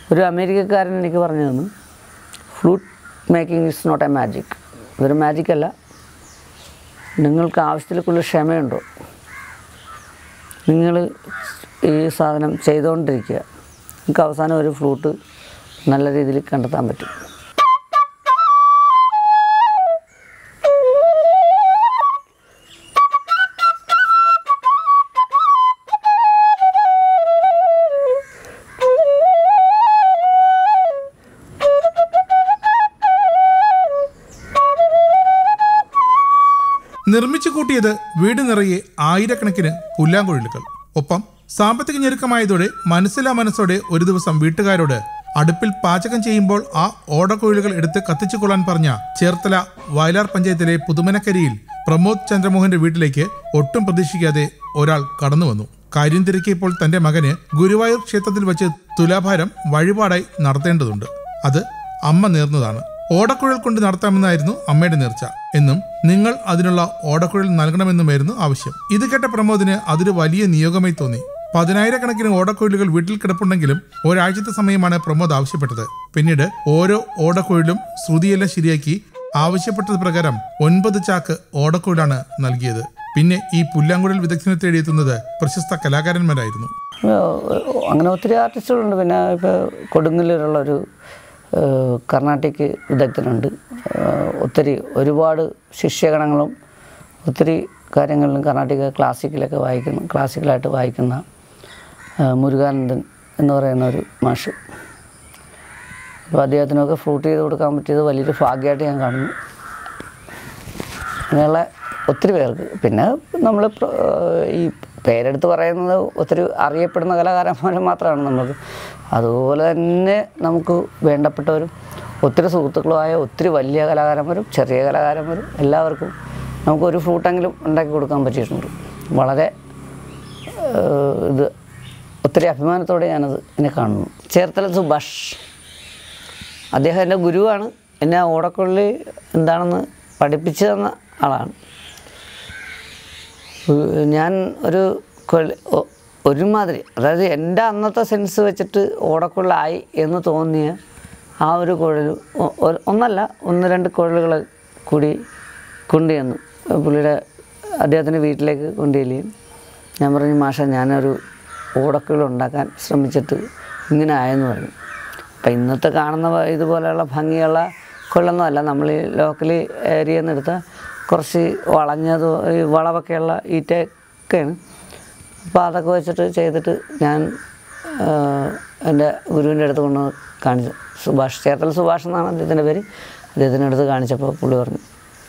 ഒരു അമേരിക്കക്കാരൻ എനിക്ക് പറഞ്ഞു തന്നു flute making is not a magic ഇതൊരു മാജിക് അല്ല നിങ്ങൾക്ക് ആവശ്യത്തിലേക്കുള്ള ക്ഷമയുണ്ടോ നിങ്ങൾ ഈ സാധനം ചെയ്തുകൊണ്ടിരിക്കുക നിങ്ങൾക്ക് അവസാനം ഒരു ഫ്ലൂട്ട് നല്ല രീതിയിൽ കണ്ടെത്താൻ പറ്റും നിർമ്മിച്ചു കൂട്ടിയത് വീട് നിറയെ ആയിരക്കണക്കിന് പുല്ലാങ്കുഴലുകൾ ഒപ്പം സാമ്പത്തിക ഞെരുക്കമായതോടെ മനസ്സിലാ മനസ്സോടെ ഒരു ദിവസം വീട്ടുകാരോട് അടുപ്പിൽ പാചകം ചെയ്യുമ്പോൾ ആ ഓടക്കുഴലുകൾ എടുത്ത് കത്തിച്ചു കൊള്ളാൻ പറഞ്ഞ ചേർത്തല വയലാർ പഞ്ചായത്തിലെ പുതുമനക്കരിയിൽ പ്രമോദ് ചന്ദ്രമോഹന്റെ വീട്ടിലേക്ക് ഒട്ടും പ്രതീക്ഷിക്കാതെ ഒരാൾ കടന്നു വന്നു കാര്യം തിരക്കിയപ്പോൾ തന്റെ മകന് ഗുരുവായൂർ ക്ഷേത്രത്തിൽ വെച്ച് തുലാഭാരം വഴിപാടായി നടത്തേണ്ടതുണ്ട് അത് അമ്മ നേർന്നതാണ് ഓടക്കുഴൽ കൊണ്ട് നടത്താമെന്നായിരുന്നു അമ്മയുടെ നേർച്ച എന്നും നിങ്ങൾ അതിനുള്ള ഓടക്കുഴൽ നൽകണമെന്നുമായിരുന്നു ആവശ്യം ഇത് കേട്ട പ്രമോദിന് അതൊരു വലിയ നിയോഗമായി തോന്നി പതിനായിരക്കണക്കിന് ഓടക്കുഴലുകൾ വീട്ടിൽ കിടപ്പുണ്ടെങ്കിലും ഒരാഴ്ചത്തെ സമയമാണ് പ്രമോദ് ആവശ്യപ്പെട്ടത് പിന്നീട് ഓരോ ഓടക്കുഴലും ശ്രുതിയെല്ലാം ശരിയാക്കി ആവശ്യപ്പെട്ടത് പ്രകാരം ഒൻപത് ചാക്ക് ഓടക്കുഴലാണ് നൽകിയത് പിന്നെ ഈ പുല്ലാങ്കുഴൽ വിദഗ്ധനെ തേടിയെത്തുന്നത് പ്രശസ്ത കലാകാരന്മാരായിരുന്നു ഏഹ് അങ്ങനെ ഒത്തിരി ആർട്ടിസ്റ്റുകളുണ്ട് പിന്നെ ഇപ്പോൾ കൊടുങ്ങല്ലൂരുള്ള ഒരു ഏഹ് കർണാട്ടിക് വിദഗ്ധനുണ്ട് ഏഹ് ഒത്തിരി ഒരുപാട് ശിഷ്യഗണങ്ങളും ഒത്തിരി കാര്യങ്ങളിലും കർണാട്ടിക് ക്ലാസിക്കലൊക്കെ വായിക്കുന്ന ക്ലാസിക്കലായിട്ട് വായിക്കുന്ന ഏഹ് മുരുകാനന്ദൻ എന്ന് പറയുന്ന ഒരു മാഷ് അപ്പോൾ അദ്ദേഹത്തിനൊക്കെ ഫ്രൂട്ട് ചെയ്ത് കൊടുക്കാൻ പറ്റിയത് വലിയൊരു ഭാഗ്യമായിട്ട് ഞാൻ കാണുന്നു അങ്ങനെയുള്ള ഒത്തിരി പേർക്ക് പിന്നെ നമ്മൾ ഈ പേരെടുത്ത് പറയുന്നത് ഒത്തിരി അറിയപ്പെടുന്ന കലാകാരന്മാർ മാത്രമാണ് നമുക്ക് അതുപോലെ തന്നെ നമുക്ക് വേണ്ടപ്പെട്ടവരും ഒത്തിരി സുഹൃത്തുക്കളുമായ ഒത്തിരി വലിയ കലാകാരന്മാരും ചെറിയ കലാകാരന്മാരും എല്ലാവർക്കും നമുക്ക് ഒരു ഫ്രൂട്ടെങ്കിലും ഉണ്ടാക്കി കൊടുക്കാൻ പറ്റിയിട്ടുണ്ട് വളരെ ഏഹ്, ഇത് ഒത്തിരി അഭിമാനത്തോടെ ഞാനത് എന്നെ കാണുന്നു ചേർത്തല സുഭാഷ് അദ്ദേഹം എൻ്റെ ഗുരുവാണ് എന്നെ ഓടക്കുള്ളി എന്താണെന്ന് പഠിപ്പിച്ചു തന്ന ആളാണ് ഉ- ഞാൻ ഒരു കൊള്ളി ഒ- ഒരുമാതിരി അതായത് എൻ്റെ അന്നത്തെ സെൻസ് വെച്ചിട്ട് ഓടക്കുള്ളായി എന്ന് തോന്നിയ ആ ഒരു കുഴൽ ഒ- ഒ- ഒന്നല്ല ഒന്ന് രണ്ട് കുഴലുകൾ കൂടി കൊണ്ടുചെന്നു പുള്ളിയുടെ അദ്ദേഹത്തിൻ്റെ വീട്ടിലേക്ക് കൊണ്ടുചെല്ലുകയും ഞാൻ പറഞ്ഞു മാഷ ഞാനൊരു ഓടക്കുഴൽ ഉണ്ടാക്കാൻ ശ്രമിച്ചിട്ട് ഇങ്ങനെ ആയെന്ന് പറഞ്ഞു അപ്പം ഇന്നത്തെ കാണുന്ന വ- ഇതുപോലെയുള്ള ഭംഗിയുള്ള കൊള്ളൊന്നുമല്ല നമ്മൾ ഈ ലോക്കലി ഏരിയയിൽ നിന്ന് എടുത്ത കുറച്ച് വളഞ്ഞത് ഈ വളവൊക്കെയുള്ള ഈറ്റയൊക്കെയാണ് അപ്പോൾ അതൊക്കെ വെച്ചിട്ട് ചെയ്തിട്ട് ഞാൻ ആ, എൻ്റെ ഗുരുവിൻ്റെ അടുത്ത് കൊണ്ട് കാണിച്ചു സുഭാഷ് ചേർത്തല സുഭാഷ് എന്നാണ് അദ്ദേഹത്തിൻ്റെ പേര് അദ്ദേഹത്തിൻ്റെ അടുത്ത് കാണിച്ചപ്പോൾ പുള്ളി പറഞ്ഞു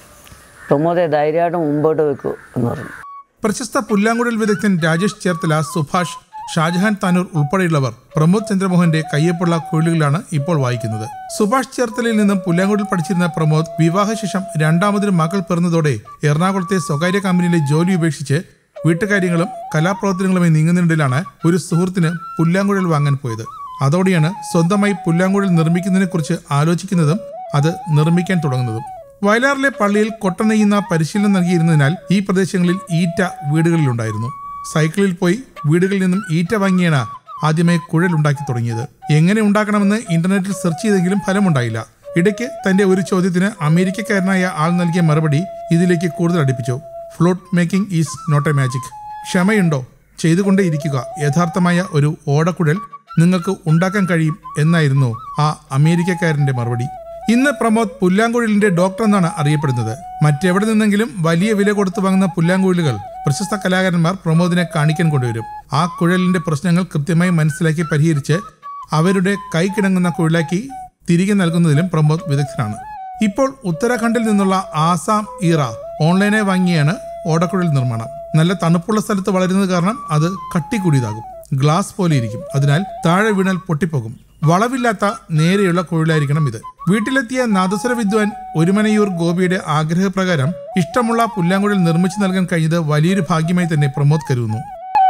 പ്രമോദെ ധൈര്യമായിട്ട് മുമ്പോട്ട് വെക്കൂ എന്ന് പറഞ്ഞു പ്രശസ്ത പുല്ലാങ്കുഴൽ വിദഗ്ധൻ രാജേഷ് ചേർത്തല സുഭാഷ് ഷാജഹാൻ താനൂർ ഉൾപ്പെടെയുള്ളവർ പ്രമോദ് ചന്ദ്രമോഹന്റെ കയ്യൊപ്പുള്ള കുഴലുകളാണ് ഇപ്പോൾ വായിക്കുന്നത് സുഭാഷ് ചേർത്തലയിൽ നിന്നും പുല്ലാങ്കുഴൽ പഠിച്ചിരുന്ന പ്രമോദ് വിവാഹശേഷം രണ്ടാമതൊരു മകൾ പിറന്നതോടെ എറണാകുളത്തെ സ്വകാര്യ കമ്പനിയിലെ ജോലി ഉപേക്ഷിച്ച് വീട്ടുകാര്യങ്ങളും കലാപ്രവർത്തനങ്ങളുമായി നീങ്ങുന്നതിനിടയിലാണ് ഒരു സുഹൃത്തിന് പുല്ലാങ്കുഴൽ വാങ്ങാൻ പോയത് അതോടെയാണ് സ്വന്തമായി പുല്ലാങ്കുഴൽ നിർമ്മിക്കുന്നതിനെക്കുറിച്ച് ആലോചിക്കുന്നതും അത് നിർമ്മിക്കാൻ തുടങ്ങുന്നതും വയലാറിലെ പള്ളിയിൽ കൊട്ട നെയ്യുന്ന പരിശീലനം നൽകിയിരുന്നതിനാൽ ഈ പ്രദേശങ്ങളിൽ ഈറ്റ വീടുകളിലുണ്ടായിരുന്നു സൈക്കിളിൽ പോയി വീടുകളിൽ നിന്നും ഈറ്റ വാങ്ങിയാണ് ആദ്യമായി കുഴൽ ഉണ്ടാക്കി തുടങ്ങിയത് എങ്ങനെ ഉണ്ടാക്കണമെന്ന് ഇന്റർനെറ്റിൽ സെർച്ച് ചെയ്തെങ്കിലും ഫലമുണ്ടായില്ല ഇടയ്ക്ക് തന്റെ ഒരു ചോദ്യത്തിന് അമേരിക്കക്കാരനായ ആൾ നൽകിയ മറുപടി ഇതിലേക്ക് കൂടുതൽ അടുപ്പിച്ചു flute making is not a magic ക്ഷമയുണ്ടോ ചെയ്തുകൊണ്ടേയിരിക്കുക യഥാർത്ഥമായ ഒരു ഓടക്കുഴൽ നിങ്ങൾക്ക് ഉണ്ടാക്കാൻ കഴിയും എന്നായിരുന്നു ആ അമേരിക്കക്കാരന്റെ മറുപടി ഇന്ന് പ്രമോദ് പുല്ലാങ്കുഴലിന്റെ ഡോക്ടർ എന്നാണ് അറിയപ്പെടുന്നത് മറ്റെവിടെ നിന്നെങ്കിലും വലിയ വില കൊടുത്തു വാങ്ങുന്ന പുല്ലാങ്കുഴലുകൾ പ്രശസ്ത കലാകാരന്മാർ പ്രമോദിനെ കാണിക്കാൻ കൊണ്ടുവരും ആ കുഴലിന്റെ പ്രശ്നങ്ങൾ കൃത്യമായി മനസ്സിലാക്കി പരിഹരിച്ച് അവരുടെ കൈ കിടങ്ങുന്ന കുഴലാക്കി തിരികെ നൽകുന്നതിലും പ്രമോദ് വിദഗ്ധനാണ് ഇപ്പോൾ ഉത്തരാഖണ്ഡിൽ നിന്നുള്ള ആസാം ഈറ ഓൺലൈനായി വാങ്ങിയാണ് ഓടക്കുഴൽ നിർമ്മാണം നല്ല തണുപ്പുള്ള സ്ഥലത്ത് വളരുന്നത് കാരണം അത് കട്ടി കൂടിയതാകും ഗ്ലാസ് പോലെ ഇരിക്കും അതിനാൽ താഴെ വീണാൽ പൊട്ടിപ്പോകും വളവില്ലാത്ത നേരെയുള്ള കുഴലായിരിക്കണം ഇത് വീട്ടിലെത്തിയ നാദസ്വര വിദ്വാൻ ഒരുമനയൂർ ഗോപിയുടെ ആഗ്രഹപ്രകാരം ഇഷ്ടമുള്ള പുല്ലാങ്കുഴൽ നിർമ്മിച്ചു നൽകാൻ കഴിഞ്ഞത് വലിയൊരു ഭാഗ്യമായി തന്നെ പ്രമോദ് കരുതുന്നു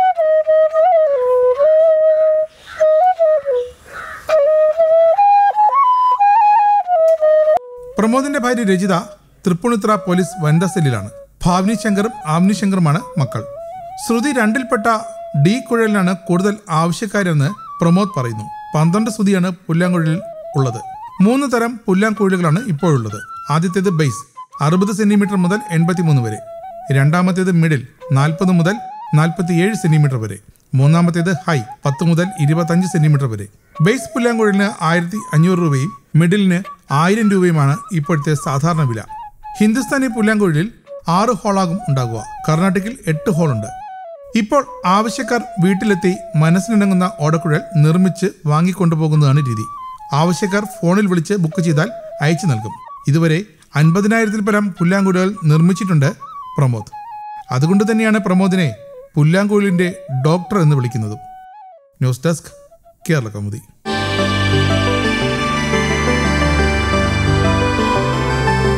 പ്രമോദിന്റെ ഭാര്യ രജിത തൃപ്പൂണിത്തുറ പോലീസ് വനിതാ സെല്ലിലാണ് ഭാവനി ശങ്കറും ആവ്നി ശങ്കറുമാണ് മക്കൾ ശ്രുതി രണ്ടിൽപ്പെട്ട ഡി കുഴലിനാണ് കൂടുതൽ ആവശ്യക്കാരെന്ന് പ്രമോദ് പറയുന്നു പന്ത്രണ്ട് സ്തുതിയാണ് പുല്ലാങ്കുഴലിൽ ഉള്ളത് മൂന്ന് തരം പുല്ലാങ്കുഴലുകളാണ് ഇപ്പോഴുള്ളത് ആദ്യത്തേത് ബേസ് അറുപത് സെന്റിമീറ്റർ മുതൽ എൺപത്തിമൂന്ന് വരെ രണ്ടാമത്തേത് മിഡിൽ നാൽപ്പത് മുതൽ നാൽപ്പത്തിയേഴ് സെന്റിമീറ്റർ വരെ മൂന്നാമത്തേത് ഹൈ പത്ത് മുതൽ ഇരുപത്തഞ്ച് സെന്റിമീറ്റർ വരെ ബേസ് പുല്ലാങ്കുഴലിന് ആയിരത്തി അഞ്ഞൂറ് രൂപയും മിഡിലിന് ആയിരം രൂപയുമാണ് ഇപ്പോഴത്തെ സാധാരണ വില ഹിന്ദുസ്ഥാനി പുല്ലാങ്കുഴലിൽ ആറ് ഹോളാകും ഉണ്ടാകുക കർണാടകയിൽ എട്ട് ഹോളുണ്ട് ഇപ്പോൾ ആവശ്യക്കാർ വീട്ടിലെത്തി മനസ്സിനിണങ്ങുന്ന ഓടക്കുഴൽ നിർമ്മിച്ച് വാങ്ങിക്കൊണ്ടുപോകുന്നതാണ് രീതി ആവശ്യക്കാർ ഫോണിൽ വിളിച്ച് ബുക്ക് ചെയ്താൽ അയച്ചു നൽകും ഇതുവരെ അൻപതിനായിരത്തിൽ പരം പുല്ലാങ്കുഴലുകൾ നിർമ്മിച്ചിട്ടുണ്ട് പ്രമോദ് അതുകൊണ്ട് തന്നെയാണ് പ്രമോദിനെ പുല്ലാങ്കുഴലിന്റെ ഡോക്ടർ എന്ന് വിളിക്കുന്നതും ന്യൂസ് ഡെസ്ക് കേരള കൗമുദി